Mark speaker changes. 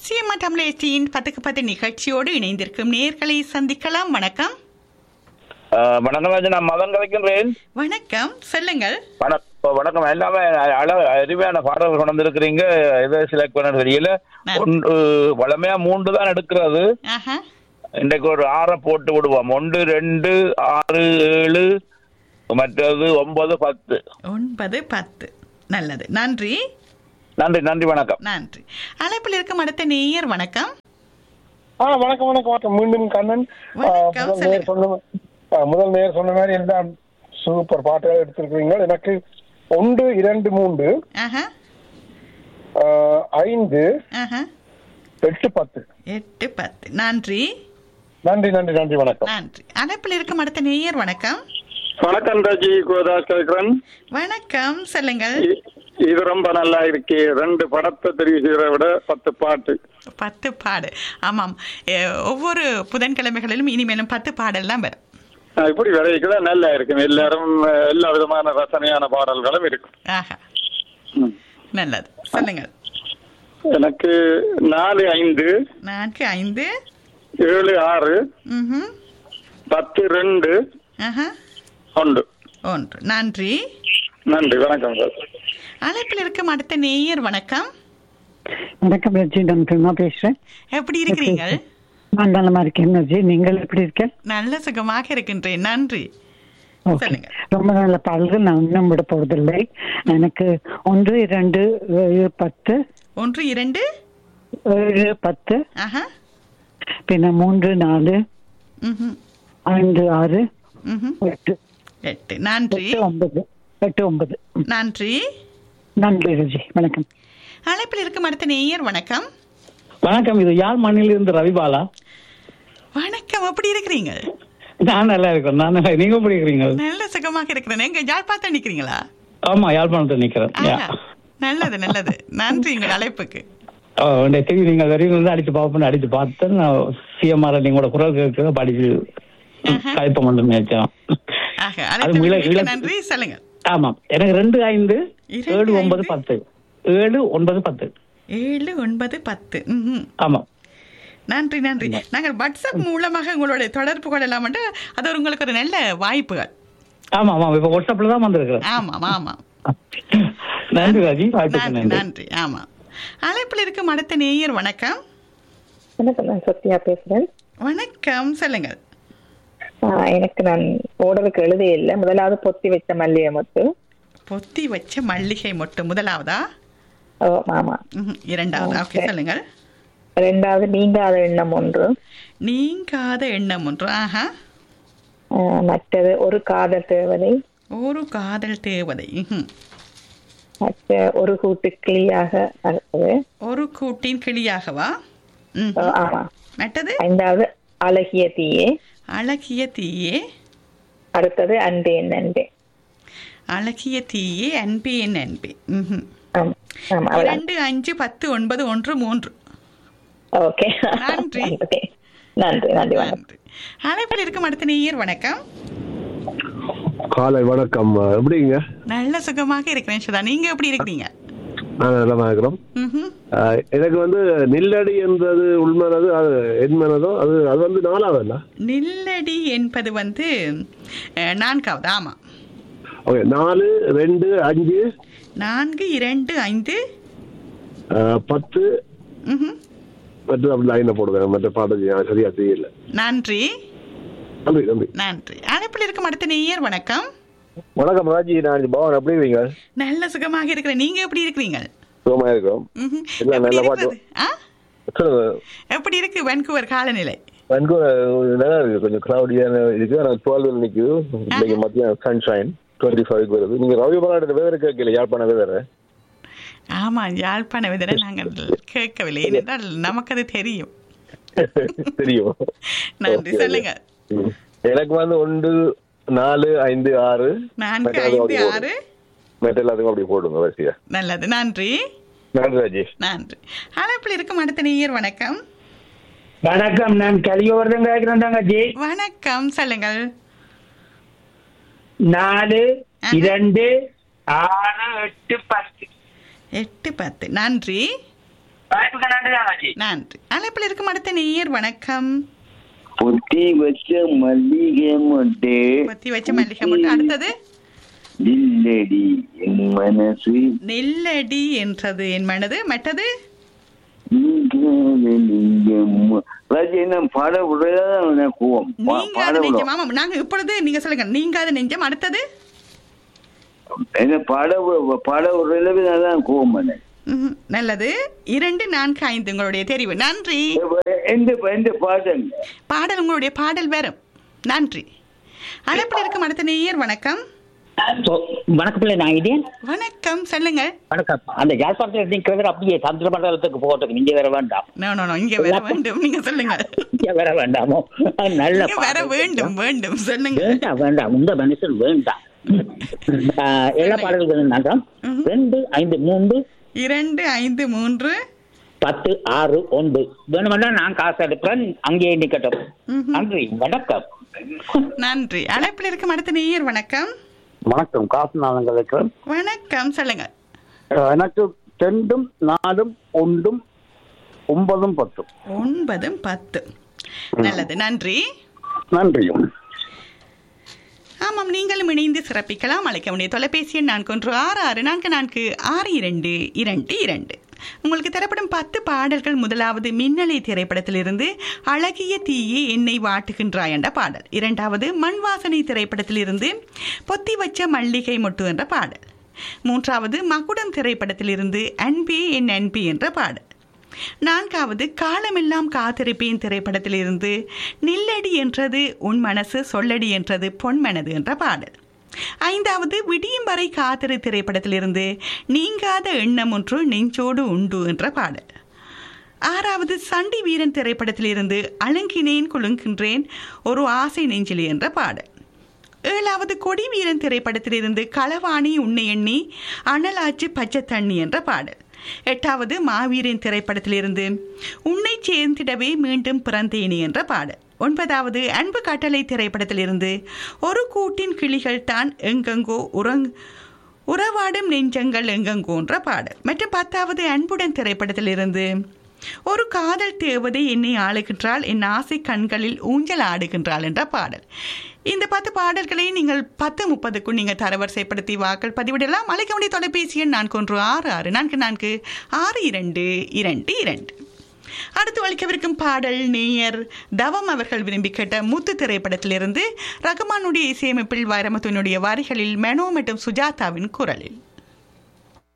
Speaker 1: சிஎம்ஆ தமிழச்சியின் பத்துக்கு பத்து நிகழ்ச்சியோடு இணைந்திருக்கும் நேர்களை சந்திக்கலாம் வணக்கம்
Speaker 2: ஆஹ் வணக்கம் ராஜா நான் மதன் கலைக்கின்றேன்
Speaker 1: வணக்கம் சொல்லுங்கள்
Speaker 2: வணக்கம் வணக்கம் எல்லாமே அழ அருமையான பாடல்கள் கொண்டு வந்திருக்கிறீங்க எதை செலக்ட் பண்ண தெரியல
Speaker 1: நான்.
Speaker 2: ஒன்று வளமையா மூன்று தான் எடுக்கிறது
Speaker 1: ஆஹா
Speaker 2: இன்றைக்கு ஒரு ஆறை போட்டு விடுவோம் ஒன்று ரெண்டு ஆறு ஏழு மற்றது ஒன்பது பத்து
Speaker 1: ஒன்பது பத்து நல்லது நன்றி
Speaker 2: நன்றி நன்றி வணக்கம்
Speaker 1: நன்றி அழைப்பில் இருக்கும் அடுத்த நேயர் வணக்கம்
Speaker 3: ஆ வணக்கம் வணக்கம் வணக்கம் மீண்டும் கண்ணன் ஆ,
Speaker 1: வணக்கம்,
Speaker 3: முதல் நேர் சொன்ன ஆ, முதல் நேர் சொன்ன மாதிரி எல்லாம் சூப்பர் பாட்டுகள் எடுத்திருக்கிறீங்க எனக்கு ஒன்று இரண்டு மூன்று
Speaker 1: ஆஹா
Speaker 3: ஆ, ஐந்து
Speaker 1: ஆஹா
Speaker 3: எட்டு பத்து
Speaker 1: எட்டு பத்து நன்றி
Speaker 3: நன்றி நன்றி நன்றி வணக்கம்
Speaker 1: நன்றி அழைப்பில் இருக்கும் அடுத்த நேயர் வணக்கம்
Speaker 4: வணக்கம் ராஜி கோதாஸ் கேட்கிறேன்
Speaker 1: வணக்கம் சொல்லுங்கள்
Speaker 4: இ- இது ரொம்ப நல்லா இருக்கு ரெண்டு படத்தை தெரிவு செய்யறத விட பத்து பாட்டு
Speaker 1: பத்து பாடு ஆமாம் எ, ஒவ்வொரு புதன்கிழமைகளிலும் இனிமேலும் பத்து பாடல் தான் வரும்
Speaker 4: அஹ் இப்படி விளைவிக்கல நல்லா இருக்கும் எல்லாரும் அஹ், எல்லா விதமான ரசனையான பாடல்களும் இருக்கும்
Speaker 1: ஆஹா
Speaker 4: ம்.
Speaker 1: நல்லது சொல்லுங்கள்
Speaker 4: எனக்கு நாலு ஐந்து
Speaker 1: நான்கு ஐந்து
Speaker 4: ஏழு ஆறு
Speaker 1: ம்ஹும்.
Speaker 4: பத்து ரெண்டு
Speaker 1: ஆஹா
Speaker 4: ஒன்று
Speaker 1: ஒன்று நன்றி
Speaker 4: நன்றி வணக்கம் சார்
Speaker 1: அழைப்பில் இருக்கும் அடுத்த நேயர் வணக்கம்
Speaker 5: வணக்கம் ரஜி நான் பிரமா பேசுறேன்
Speaker 1: எப்படி இருக்கிறீர்கள்
Speaker 5: நான் நலமா இருக்கேன் ரஜி நீங்கள் எப்படி இருக்கேன்
Speaker 1: நல்ல சுகமாக இருக்கின்றேன் நன்றி
Speaker 5: Okay.
Speaker 1: சொல்லுங்க.
Speaker 5: ரொம்ப நல்ல பாடல்கள் நான் இன்னும் விட போவதில்லை எனக்கு ஒன்று இரண்டு ஏழு பத்து
Speaker 1: ஒன்று இரண்டு
Speaker 5: ஏழு பத்து
Speaker 1: ஆஹா
Speaker 5: பின்ன மூன்று நாலு
Speaker 1: ம்ஹும்.
Speaker 5: ஐந்து ஆறு
Speaker 1: ம்ஹும்.
Speaker 5: எட்டு
Speaker 1: எட்டு நன்றி
Speaker 5: எட்டு ஒன்பது எட்டு ஒன்பது
Speaker 1: நன்றி
Speaker 5: நன்றி ரஜி வணக்கம்
Speaker 1: அழைப்பில் இருக்கும் அடுத்த நேயர் வணக்கம்
Speaker 6: வணக்கம் இது யாழ் மண்ணிலிருந்து ரவிபாலா
Speaker 1: வணக்கம் எப்படி இருக்கிறீங்க
Speaker 6: நான் நல்லா இருக்கேன் நான் நல்லா நீங்க எப்படி இருக்கிறீங்க
Speaker 1: நல்ல சுகமாக இருக்கிறேன் எங்க யாழ்ப்பாணம் நிக்கிறீங்களா
Speaker 6: ஆமா யாழ்ப்பாணத்தில் நிக்கிறேன்
Speaker 1: ஆஹா. நல்லது நல்லது நன்றி உங்கள் அழைப்புக்கு
Speaker 6: டிவி நீங்க வரைக்கும் வந்து அடிச்சு பார்ப்போம்னு அடிச்சு பார்த்தேன் நான் சிஎம்ஆர் நீங்களோட குரல் கேட்க படிச்சு கழிப்ப மட்டும் நினைச்சேன்
Speaker 1: ஆக
Speaker 6: அது
Speaker 1: அழைத்தமைக்கு
Speaker 6: முயல-
Speaker 1: மிக்க
Speaker 6: இல-
Speaker 1: நன்றி சொல்லுங்க
Speaker 6: ஆமா எனக்கு ரெண்டு ஐந்து
Speaker 1: இரண்டு
Speaker 6: ஏழு ஒன்பது
Speaker 1: ஐந்து?
Speaker 6: பத்து ஏழு ஒன்பது பத்து
Speaker 1: ஏழு ஒன்பது பத்து ம்ஹும்.
Speaker 6: ஆமா
Speaker 1: நன்றி நன்றி நாங்கள் வாட்ஸ்அப் மூலமாக உங்களுடைய தொடர்பு கொள்ளலாம் அது ஒரு உங்களுக்கு ஒரு நல்ல வாய்ப்புகள்
Speaker 6: ஆமா ஆமா இப்ப வாட்ஸ்அப்ல தான் வந்திருக்கிறேன்
Speaker 1: ஆமாம் ஆமாம்
Speaker 6: நன்றி ராஜி வாய்ப்புக்கு
Speaker 1: நன்றி
Speaker 6: நன்றி
Speaker 1: நன்றி ஆமாம் அழைப்பில் இருக்கும் அடுத்த நேயர் வணக்கம்
Speaker 7: வணக்கம் நான் சத்யா பேசுறேன்
Speaker 1: வணக்கம் சொல்லுங்கள்
Speaker 7: ஆஹ் எனக்கு நான் ஓடலுக்கு எழுதே இல்லை முதலாவது பொத்தி வச்ச மல்லிகை முத்து
Speaker 1: பொத்தி வச்ச மல்லிகை மொட்டு முதலாவதா
Speaker 7: ஓ ஆமா
Speaker 1: ம்ஹும். இரண்டாவதா ஓகே
Speaker 7: Okay.
Speaker 1: சொல்லுங்கள்
Speaker 7: ரெண்டாவது நீங்காத எண்ணம் ஒன்று
Speaker 1: நீங்காத எண்ணம் ஒன்று ஆஹா
Speaker 7: ஆஹ் மற்றது ஒரு காதல் தேவதை
Speaker 1: ஒரு காதல் தேவதை ம்ஹும்.
Speaker 7: மற்ற ஒரு கூட்டு கிளியாக அடுத்தது
Speaker 1: ஒரு கூட்டின் கிளியாகவா ம்
Speaker 7: ஓ, ஆமா
Speaker 1: மற்றது
Speaker 7: ஐந்தாவது அழகிய தீயே
Speaker 1: அழகிய தீயே
Speaker 7: அடுத்தது அன்பே நன்பே
Speaker 1: அழகிய தீயே அன்பே என் அன்பே ம்ஹும்.
Speaker 7: ஆமா ஆமா அவ்வளவுதான்.
Speaker 1: இரண்டு அஞ்சு பத்து ஒன்பது ஒன்று மூன்று
Speaker 7: ஓகே
Speaker 1: நன்றி.
Speaker 7: நன்றி நன்றி நன்றி வணக்கம்
Speaker 1: நன்றி அழைப்பில் இருக்கும் அடுத்த நேயர் வணக்கம்
Speaker 8: காலை வணக்கம் எப்படிங்க
Speaker 1: நல்ல சுகமாக இருக்கிறேன் சுதா நீங்க எப்படி இருக்கிறீங்க
Speaker 8: நான் நல்லா இருக்கிறோம்
Speaker 1: ம்ஹும்.
Speaker 8: ஆஹ் எனக்கு வந்து நில்லடி என்றது உள்மனது அது என்மனதோ அது அது வந்து நாலாவதுல்ல
Speaker 1: நில்லடி என்பது வந்து அஹ், நான்காவது ஆமா
Speaker 8: ஓகே நாலு ரெண்டு அஞ்சு
Speaker 1: நான்கு இரண்டு ஐந்து
Speaker 8: ஆஹ் பத்து
Speaker 1: ம்ஹும்.
Speaker 8: மற்ற அப்படி லைனை போடுவேன் மற்ற பாடம் செய்ய- சரியா தெரியல
Speaker 1: நன்றி
Speaker 8: நன்றி நன்றி
Speaker 1: நன்றி அழைப்பில் இருக்கும் அடுத்த நேயர் வணக்கம்
Speaker 2: வணக்கம் ராஜி நான் பவன் எப்படி இருக்கீங்க
Speaker 1: நல்ல சுகமாக இருக்கிறேன் நீங்க எப்படி இருக்கிறீங்க
Speaker 2: சுகமா இருக்கிறோம்
Speaker 1: ம்ஹும்.
Speaker 2: எல்லாம்
Speaker 1: எப்படி
Speaker 2: நல்ல பாட்டு.
Speaker 1: இருக்கிறது? ஆ?
Speaker 2: சொல்லுங்க
Speaker 1: எப்படி இருக்கு வென்கூவர் காலநிலை
Speaker 2: வன்கூர் நல்லா இருக்கு கொஞ்சம் கிளவுடியான இருக்கு ஆனால் டுவெல் நிக்குது இன்னைக்கு மத்தியம் சன்ஷைன் டுவெண்ட்டி ஃபைவ் வருது நீங்க ரவி பலாட வெதர் கேட்கல யாழ்ப்பாண வெதர்
Speaker 1: ஆமா யாழ்ப்பாண விதரை நாங்கள் கேட்கவில்லை ஏனென்றால் நமக்கு அது தெரியும்
Speaker 2: தெரியும்
Speaker 1: நன்றி
Speaker 2: Okay.
Speaker 1: சொல்லுங்க
Speaker 2: ம். எனக்கு வந்து ஒன்று நாலு ஐந்து ஆறு
Speaker 1: நான்கு
Speaker 2: மற்ற
Speaker 1: ஐந்து
Speaker 2: எல்லாத்துக்கும்
Speaker 1: ஆறு
Speaker 2: மற்ற எல்லாத்துக்கும் அப்படி போடுங்க வரிசையா
Speaker 1: நல்லது நன்றி
Speaker 2: நன்றி ராஜி
Speaker 1: நன்றி அழைப்பில் இருக்கும் அடுத்த நேயர் வணக்கம்
Speaker 6: வணக்கம் நான் கலியோர்தான் கேட்கிறேன் தங்கச்சி
Speaker 1: வணக்கம் சொல்லுங்கள்
Speaker 6: நாலு
Speaker 1: ஆஹா.
Speaker 6: இரண்டு ஆறு எட்டு பத்து
Speaker 1: எட்டு பத்து நன்றி
Speaker 9: வாய்ப்புக்கு நன்றி தாங்காச்சி
Speaker 1: நன்றி அழைப்பில் இருக்கும் அடுத்த நேயர் வணக்கம்
Speaker 10: பொத்தி வச்ச மல்லிகை மொட்டே
Speaker 1: பத்தி வச்ச மல்லிகை மட்டும் அடுத்தது
Speaker 10: இல்லடி என் மனசு
Speaker 1: நெல்லடி என்றது என் மனது மற்றது
Speaker 10: என்ன பாட விடுறதா கோவம் பா-
Speaker 1: நீங்காத
Speaker 10: பாட
Speaker 1: நெஞ்சம்
Speaker 10: விடும்
Speaker 1: ஆமாம் நாங்க இப்பொழுது நீங்க சொல்லுங்க நீங்காத நெஞ்சம் அடுத்தது
Speaker 10: என்ன பாட வி- பாட விடுறதுல தான் கோவம் பண்ணேன்
Speaker 1: ம்ஹும். நல்லது இரண்டு நான்கு ஐந்து உங்களுடைய தெரிவு நன்றி
Speaker 10: எந்த எந்த பாடங்க
Speaker 1: பாடல் உங்களுடைய பாடல் வரும் நன்றி அழைப்பில் இருக்கும் அடுத்த நேயர் வணக்கம்
Speaker 11: வணக்கம் பிள்ளை நான் இதேன்
Speaker 1: வணக்கம் சொல்லுங்க
Speaker 11: வணக்கம் அந்த யாழ்ப்பாணத்தில் நிற்கிறவர் அப்படியே சந்திர மண்டலத்துக்கு போகிறதுக்கு நீங்க வர வேண்டாம்
Speaker 1: நோ நோ நோ இங்க வர வேண்டும் நீங்க சொல்லுங்க
Speaker 11: இங்க வர வேண்டாமோ அது நல்ல
Speaker 1: இங்க வர
Speaker 11: பாடல்.
Speaker 1: வேண்டும் வேண்டும் சொல்லுங்க
Speaker 11: வேண்டாம் வேண்டாம் இந்த மனுஷன் வேண்டாம் ஆஹ், எல்லா பாடல்களும் நன்றாம் ரெண்டு ஐந்து மூன்று
Speaker 1: இரண்டு ஐந்து மூன்று
Speaker 11: பத்து ஆறு ஒன்று வேணுமென்றா நான் காசு எடுக்கிறேன் அங்கேயே நிக்கட்டும்
Speaker 1: ம்ஹும்.
Speaker 11: நன்றி வணக்கம்
Speaker 1: நன்றி அழைப்பில் இருக்கும் அடுத்த நேயர் வணக்கம்
Speaker 12: வணக்கம் காசு நாளங்கள் இருக்கிறேன்
Speaker 1: வணக்கம் சொல்லுங்க
Speaker 12: அஹ் எனக்கு ரெண்டும் நாலும் ஒன்றும் ஒன்பதும் பத்தும்
Speaker 1: ஒன்பதும் பத்து நல்லது நன்றி
Speaker 12: நன்றியும்
Speaker 1: ஆமாம் நீங்களும் இணைந்து சிறப்பிக்கலாம் அழைக்க வேண்டிய தொலைபேசி எண் நான்கு ஒன்று ஆறு ஆறு நான்கு நான்கு ஆறு இரண்டு இரண்டு இரண்டு உங்களுக்கு தரப்படும் பத்து பாடல்கள் முதலாவது மின்னலை திரைப்படத்திலிருந்து அழகிய தீயே என்னை வாட்டுகின்றாய் என்ற பாடல் இரண்டாவது மண் வாசனை திரைப்படத்திலிருந்து பொத்தி வச்ச மல்லிகை மொட்டு என்ற பாடல் மூன்றாவது மகுடம் திரைப்படத்திலிருந்து அன்பே என் அன்பி என்ற பாடல் நான்காவது காலமெல்லாம் காத்திருப்பேன் திரைப்படத்திலிருந்து நில்லடி என்றது உன் மனசு சொல்லடி என்றது பொன்மனது என்ற பாடல் ஐந்தாவது விடியும் வரை காத்திரு திரைப்படத்திலிருந்து நீங்காத எண்ணம் ஒன்று நெஞ்சோடு உண்டு என்ற பாடல் ஆறாவது சண்டி வீரன் திரைப்படத்திலிருந்து அழுங்கினேன் குலுங்குகின்றேன் ஒரு ஆசை நெஞ்சிலே என்ற பாடல் ஏழாவது கொடி வீரன் திரைப்படத்திலிருந்து களவாணி உன்னை எண்ணி அனலாச்சு பச்சை தண்ணி என்ற பாடல் எட்டாவது மாவீரன் திரைப்படத்திலிருந்து உன்னை சேர்ந்திடவே மீண்டும் பிறந்தேனே என்ற பாடல் ஒன்பதாவது அன்பு கட்டளை திரைப்படத்திலிருந்து ஒரு கூட்டின் கிளிகள் தான் எங்கெங்கோ உறங் உறவாடும் நெஞ்சங்கள் எங்கெங்கோன்ற பாடல் மற்றும் பத்தாவது அன்புடன் திரைப்படத்திலிருந்து ஒரு காதல் தேவதை என்னை ஆளுகின்றாள் என் ஆசை கண்களில் ஊஞ்சல் ஆடுகின்றாள் என்ற பாடல் இந்த பத்து பாடல்களை நீங்கள் பத்து முப்பதுக்கும் நீங்கள் தரவரிசைப்படுத்தி வாக்கள் பதிவிடலாம் அழைக்க வேண்டிய தொலைபேசி எண் நான்கு ஒன்று ஆறு ஆறு நான்கு நான்கு ஆறு இரண்டு இரண்டு இரண்டு அடுத்து அளிக்கவிருக்கும் பாடல் நேயர் தவம் அவர்கள் விரும்பி கேட்ட முத்து திரைப்படத்திலிருந்து ரகுமானுடைய இசையமைப்பில் வைரமுத்துவனுடைய வரிகளில் மெனோ மற்றும் சுஜாதாவின் குரலில்